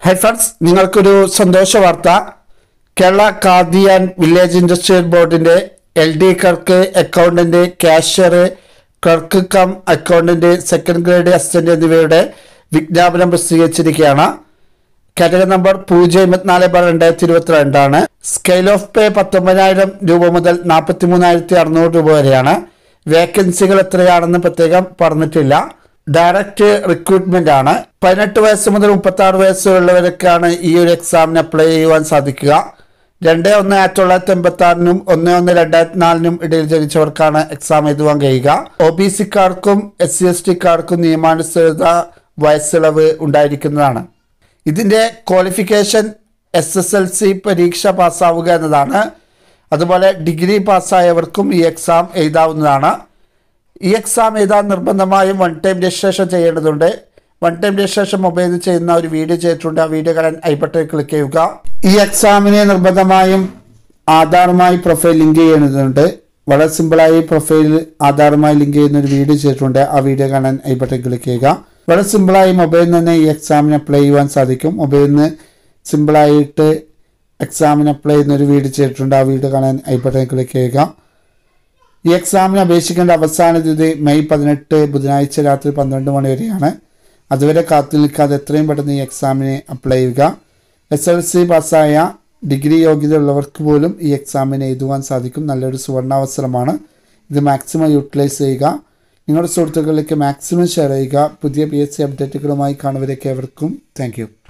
hi friends നിങ്ങൾക്കൊരു സന്തോഷ വാർത്ത Kerala khadi and village industrial ബോർഡിന്റെ L D clerk accountant cashier clerk cum accountant second grade assistant എന്നിവയുടെ വിജ്ഞാപനം പ്രസിദ്ധീകരിച്ചിരിക്കുകയാണ് കാറ്റഗറി നമ്പർ പൂജ്യം ഇരുപത്തിനാല് ബാർ രണ്ടായിരത്തി ഇരുപത്തിരണ്ടാണ് സ്കെയിൽ ഓഫ് പേ പത്തൊമ്പതിനായിരം രൂപ മുതൽ നാൽപ്പത്തി മൂന്നായിരത്തി അറുന്നൂറ് രൂപ വരെയാണ് വേക്കൻസികൾ എത്രയാണെന്ന് പ്രത്യേകം പറഞ്ഞിട്ടില്ല ഡയറക്റ്റ് റിക്രൂട്ട്മെന്റ് ആണ് പതിനെട്ട് വയസ്സ് മുതൽ മുപ്പത്തി ആറ് വയസ്സുള്ളവർക്കാണ് ഈ ഒരു എക്സാമിന് അപ്ലൈ ചെയ്യുവാൻ സാധിക്കുക രണ്ട് ഒന്ന് ആയിരത്തി തൊള്ളായിരത്തി എൺപത്തി ആറിനും ഒന്ന് ഒന്ന് രണ്ടായിരത്തി നാലിനും ഇടയിൽ ജനിച്ചവർക്കാണ് എക്സാം എഴുതുവാൻ കഴിയുക ഒ ബി സിക്കാർക്കും എസ് സി എസ് ടിക്കാർക്കും നിയമാനുസൃത വയസ്സിളവ് ഉണ്ടായിരിക്കുന്നതാണ് ഇതിൻ്റെ qualification S S L C പരീക്ഷ പാസ്സാവുക എന്നതാണ് അതുപോലെ ഡിഗ്രി പാസ്സായവർക്കും ഈ എക്സാം എഴുതാവുന്നതാണ് ഈ എക്സാം എഴുതാൻ നിർബന്ധമായും വൺ ടൈം രജിസ്ട്രേഷൻ ചെയ്യേണ്ടതുണ്ട് വൺ ടൈം രജിസ്ട്രേഷൻ മൊബൈലിൽ ചെയ്യുന്ന ഒരു വീഡിയോ ചെയ്തിട്ടുണ്ട് ആ വീഡിയോ കാണാൻ ഐ ബട്ടൺ ക്ലിക്ക് ചെയ്യുക ഈ എക്സാമിനെ നിർബന്ധമായും ആധാറുമായി പ്രൊഫൈൽ ലിങ്ക് ചെയ്യുന്നതുണ്ട് വളരെ സിമ്പിളായി പ്രൊഫൈൽ ആധാറുമായി ലിങ്ക് ചെയ്യുന്ന ഒരു വീഡിയോ ചെയ്തിട്ടുണ്ട് ആ വീഡിയോ കാണാൻ ഐ ബട്ടൺ ക്ലിക്ക് ചെയ്യുക വളരെ സിമ്പിളായി മൊബൈലിൽ നിന്ന് ഈ എക്സാമിന് അപ്ലൈ ചെയ്യുവാൻ സാധിക്കും മൊബൈലിൽ നിന്ന് സിമ്പിളായിട്ട് എക്സാമിന് അപ്ലൈ ചെയ്യുന്ന ഒരു വീഡിയോ ചെയ്തിട്ടുണ്ട് ആ വീഡിയോ കാണാൻ ഐ ബട്ടൺ ക്ലിക്ക് ചെയ്യുക ഈ എക്സാമിന് അപേക്ഷിക്കേണ്ട അവസാന തീയതി മെയ് പതിനെട്ട് ബുധനാഴ്ച രാത്രി പന്ത്രണ്ട് മണി വരെയാണ് അതുവരെ കാത്തു നിൽക്കാതെ എത്രയും പെട്ടെന്ന് ഈ എക്സാമിന് അപ്ലൈ ചെയ്യുക എസ് എൽ സി പാസ്സായ ഡിഗ്രി യോഗ്യതയുള്ളവർക്ക് പോലും ഈ എക്സാമിന് എഴുതുവാൻ സാധിക്കും നല്ലൊരു സുവർണാവസരമാണ് ഇത് മാക്സിമം യൂട്ടിലൈസ് ചെയ്യുക നിങ്ങളുടെ സുഹൃത്തുക്കളിലേക്ക് മാക്സിമം ഷെയർ ചെയ്യുക പുതിയ പി എസ് സി അപ്ഡേറ്റുകളുമായി കാണുവരേക്ക് എവർക്കും താങ്ക് യു